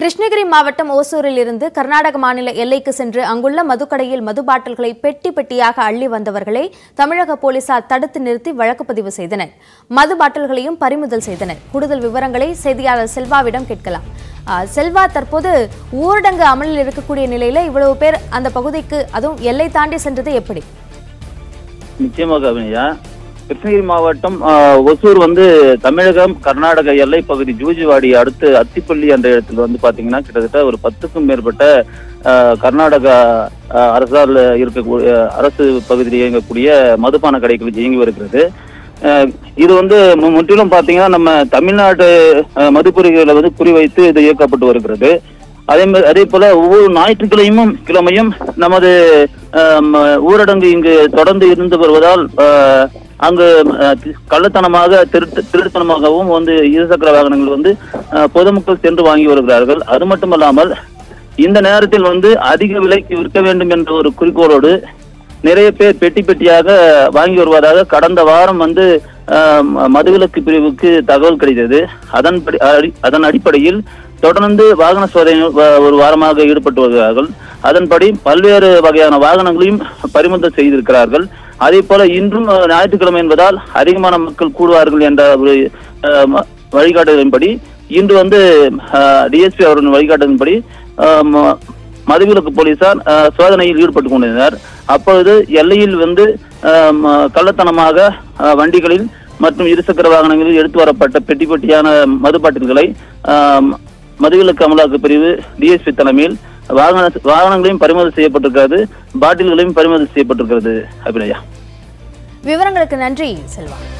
கிருஷ்ணகிரி மாவட்டம் ஓசூரில் இருந்து கர்நாடக மாநில எல்லைக்கு சென்று அங்குள்ள மதுக்கடையில் மது பாட்டில்களை பெட்டி பெட்டியாக அள்ளி வந்தவர்களை தமிழக போலீசார் தடுத்து நிறுத்தி வழக்கு பதிவு செய்தனர் மது பாட்டில்களையும் பறிமுதல் செய்தனர் கூடுதல் விவரங்களை செய்தியாளர் செல்வாவிடம் கேட்கலாம் ஆ, செல்வா தற்போது ஊரடங்கு அமலில் இருக்கக்கூடிய நிலையில இவ்வளவு பேர் அந்த பகுதிக்கு அதுவும் எல்லை தாண்டி சென்றது எப்படி நிச்சயமாக அபிநயா கிருஷ்ணகிரி மாவட்டம் ஆ, ஒசூர் வந்து தமிழகம் கர்நாடக எல்லை பகுதி ஜூஜிவாடி அடுத்து அத்திப்பள்ளி என்ற இடத்துல வந்து பாத்தீங்கன்னா கிட்டத்தட்ட ஒரு பத்துக்கும் மேற்பட்ட ஆ, கர்நாடக ஆ, அரசால் இருக்கக்கூடிய அரசு பகுதியில் இயங்கக்கூடிய மதுபான கடைகள் இயங்கி வருகிறது ஆ, இது வந்து மு- முற்றிலும் பாத்தீங்கன்னா நம்ம தமிழ்நாடு ஆ, மதுப்பொறிகளை வந்து குறிவைத்து இது இயக்கப்பட்டு வருகிறது அதே மாதிரி அதே போல ஒவ்வொரு ஞாயிற்றுக்கிழமையும் கிழமையும் நமது ஆம், ஊரடங்கு இங்கு தொடர்ந்து இருந்து வருவதால் ஆ, அங்கு ஆ, தி- கள்ளத்தனமாக திருட்டு திருட்டுத்தனமாகவும் வந்து இருசக்கர வாகனங்கள் வந்து ஆ, பொதுமக்கள் சென்று வாங்கி வருகிறார்கள் அது மட்டுமல்லாமல் இந்த நேரத்தில் வந்து அதிக விலைக்கு விற்க வேண்டும் என்ற ஒரு குறிக்கோளோடு நிறைய பேர் பெட்டி பெட்டியாக வாங்கி வருவதாக கடந்த வாரம் வந்து ஆம், மதுவிலக்கு பிரிவுக்கு தகவல் கிடைத்தது அதன்படி அடி- அதன் அடிப்படையில் தொடர்ந்து வாகன சோதனை வ- ஒரு வாரமாக ஈடுபட்டு வருகிறார்கள் அதன்படி பல்வேறு வகையான வாகனங்களையும் பறிமுதல் செய்திருக்கிறார்கள் அதே போல இன்றும் அஹ், ஞாயிற்றுக்கிழமை என்பதால் அதிகமான மக்கள் கூடுவார்கள் என்ற ஒரு அஹ், ம- வழிகாட்டுதலின்படி இன்று வந்து டிஎஸ்பி அவர்களின் வழிகாட்டுதலின்படி அஹ், ம- மதுவிலக்கு போலீசார் அஹ், சோதனையில் ஈடுபட்டு கொண்டிருந்தனர் அப்பொழுது எல்லையில் வந்து அஹ், ம- கள்ளத்தனமாக அஹ், வண்டிகளில் மற்றும் இருசக்கர வாகனங்களில் எடுத்து வரப்பட்ட பெட்டி பெட்டியான மது பாட்டில்களை அஹ், மதுவிலக்கு அமலாக்க பிரிவு டிஎஸ்பி தலைமையில் வாகன வாகனங்களையும் பறிமுதல் செய்யப்பட்டிருக்கிறது பாட்டில்களையும் பறிமுதல் செய்யப்பட்டிருக்கிறது அபிநயா விவரங்களுக்கு நன்றி செல்வா